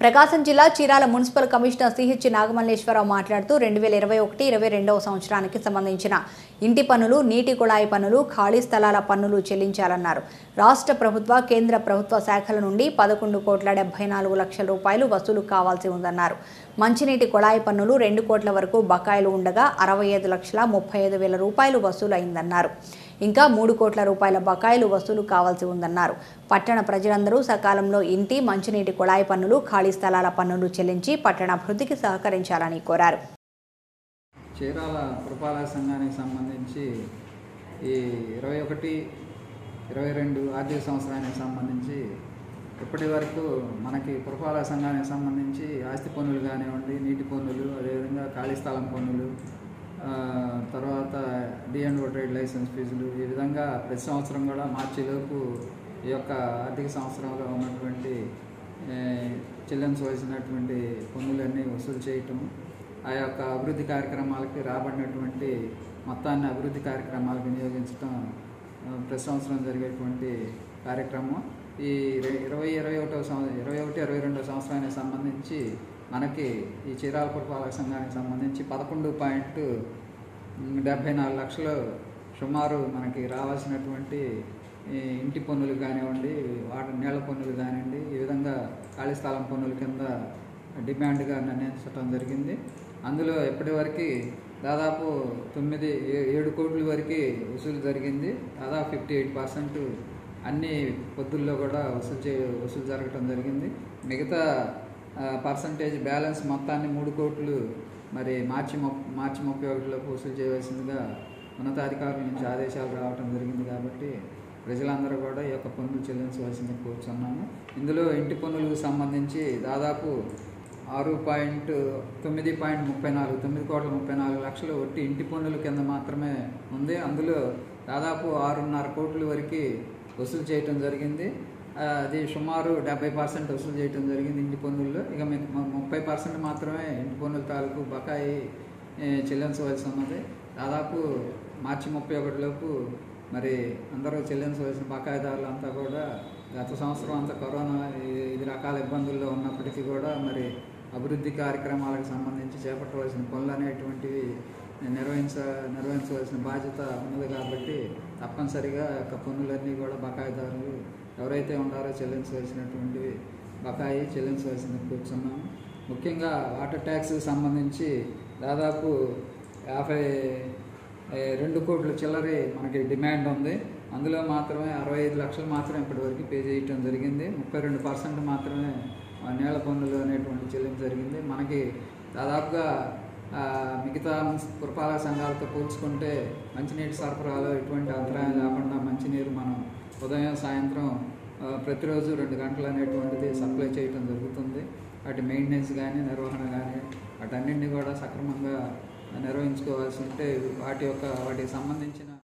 ప్రకాశం జిల్లా Chirala municipal commissioner CH Nagamalleswararao మాట్లాడుతూ రెండు వేల ఇరవై ఒకటి ఇరవై రెండవ సంవత్సరానికి సంబంధించిన ఇంటి పన్నులు నీటి కుళాయి పన్నులు ఖాళీ స్థలాల పన్నులు చెల్లించాలన్నారు రాష్ట్ర ప్రభుత్వ కేంద్ర ప్రభుత్వ శాఖల నుండి పదకొండు కోట్ల డెబ్బై నాలుగు లక్షల రూపాయలు వసూలు కావాల్సి ఉందన్నారు మంచినీటి కుళాయి పన్నులు రెండు కోట్ల వరకు బకాయిలు ఉండగా అరవై ఐదు లక్షల ముప్పై ఐదు వేల రూపాయలు వసూలు అయిందన్నారు ఇంకా మూడు కోట్ల రూపాయల బకాయిలు వసూలు కావాల్సి ఉందన్నారు పట్టణ ప్రజలందరూ సకాలంలో ఇంటి మంచినీటి కుళాయి పన్నులు ఖాళీ స్థలాల పన్నులు చెల్లించి పట్టణాభివృద్ధికి సహకరించాలని కోరారు చీరాల పురపాలక సంఘానికి సంబంధించి ఈ ఇరవై ఒకటి ఇరవై రెండు ఆర్థిక సంవత్సరానికి సంబంధించి ఇప్పటి వరకు మనకి పురపాలక సంఘానికి సంబంధించి ఆస్తి పన్నులు కానివ్వండి నీటి పన్నులు అదేవిధంగా ఖాళీ స్థలం పన్నులు ఆ, తర్వాత డిఎండ్ ట్రేడ్ లైసెన్స్ ఫీజులు ఈ విధంగా ప్రతి సంవత్సరం కూడా మార్చిలోపు ఈ యొక్క ఆర్థిక సంవత్సరంలో ఉన్నటువంటి ఏ, చెల్లించవలసినటువంటి పన్నులన్నీ వసూలు చేయటం ఆ యొక్క అభివృద్ధి కార్యక్రమాలకి రాబడినటువంటి మొత్తాన్ని అభివృద్ధి కార్యక్రమాలకు వినియోగించడం ఆ, ప్రతి సంవత్సరం జరిగేటువంటి కార్యక్రమం ఈ ఇర- ఇరవై ఇరవై ఒకటో సంవత్సరం ఇరవై ఒకటి ఇరవై రెండో సంవత్సరానికి సంబంధించి మనకి ఈ చీరాల పురపాలక సంఘానికి సంబంధించి పదకొండు పాయింట్ డెబ్భై నాలుగు లక్షలు సుమారు మనకి రావాల్సినటువంటి ఈ ఇంటి పన్నులు కానివ్వండి వాటర్ నీళ్ళ పన్నులు కానివ్వండి ఈ విధంగా ఖాళీ స్థలం పన్నుల కింద డిమాండ్గా నిర్ణయించడం జరిగింది అందులో ఇప్పటివరకు దాదాపు తొమ్మిది ఏ- ఏడు కోట్ల వరకు వసూలు జరిగింది దాదాపు ఫిఫ్టీ ఎయిట్ పర్సెంట్ అన్ని పొద్దుల్లో కూడా వసూలు చే వసూలు జరగటం జరిగింది మిగతా పర్సంటేజ్ బ్యాలెన్స్ మొత్తాన్ని మూడు కోట్లు మరి మార్చి ముప్ మార్చి ముప్పై ఒకటిలోపు వసూలు చేయవలసిందిగా ఉన్నతాధికారుల నుంచి ఆదేశాలు రావటం జరిగింది కాబట్టి ప్రజలందరూ కూడా ఈ యొక్క పన్నులు చెల్లించవలసింది కోరుచున్నాము ఇందులో ఇంటి పన్నులకు సంబంధించి దాదాపు ఆరు పాయింట్ తొమ్మిది పాయింట్ ముప్పై నాలుగు తొమ్మిది కోట్ల ముప్పై నాలుగు లక్షలు ఒట్టి ఇంటి పన్నుల కింద మాత్రమే ఉంది అందులో దాదాపు ఆరున్నర కోట్ల వరకు వసూలు చేయటం జరిగింది ఆ, అది సుమారు డెబ్బై పర్సెంట్ వసూలు చేయటం జరిగింది ఇంటి పన్నుల్లో ఇక మీకు ము- ముప్పై పర్సెంట్ మాత్రమే ఇంటి పన్నుల తాలూకు బకాయి ఏ, చెల్లించవలసి ఉన్నది దాదాపు మార్చి ముప్పై ఒకటిలోపు మరి అందరూ చెల్లించవలసిన బకాయిదారులు అంతా కూడా గత సంవత్సరం అంతా కరోనా ఈ- ఇది రకాల ఇబ్బందుల్లో ఉన్నప్పటికీ కూడా మరి అభివృద్ధి కార్యక్రమాలకు సంబంధించి చేపట్టవలసిన పనులు అనేటువంటివి నిర్వహించ నిర్వహించవలసిన బాధ్యత ఉన్నది కాబట్టి తప్పనిసరిగా ఆ యొక్క పన్నులన్నీ కూడా బకాయిదారులు ఎవరైతే ఉన్నారో చెల్లించవలసినటువంటివి బకాయి చెల్లించవలసింది కూర్చున్నాము ముఖ్యంగా వాటర్ ట్యాక్స్ సంబంధించి దాదాపు యాభై ఏ, రెండు కోట్ల చిల్లరి మనకి డిమాండ్ ఉంది అందులో మాత్రమే అరవై ఐదు లక్షలు మాత్రమే ఇప్పటివరకు పే చేయటం జరిగింది ముప్పై రెండు పర్సెంట్ మాత్రమే ఆ, నీళ్ల పన్నులు అనేటువంటి చెల్లింపు జరిగింది మనకి దాదాపుగా ఆ, మిగతా మున్సి- పురపాలక సంఘాలతో పోల్చుకుంటే మంచినీటి సరఫరాలో ఎటువంటి అంతరాయం లేకుండా మంచినీరు మనం ఉదయం సాయంత్రం ఆ, ప్రతిరోజు రెండు గంటలు అనేటువంటిది సప్లై చేయటం జరుగుతుంది వాటి మెయింటెనెన్స్ కానీ నిర్వహణ కానీ వాటన్నింటినీ కూడా సక్రమంగా నిర్వహించుకోవాల్సి ఉంటే వాటి యొక్క వాటికి సంబంధించిన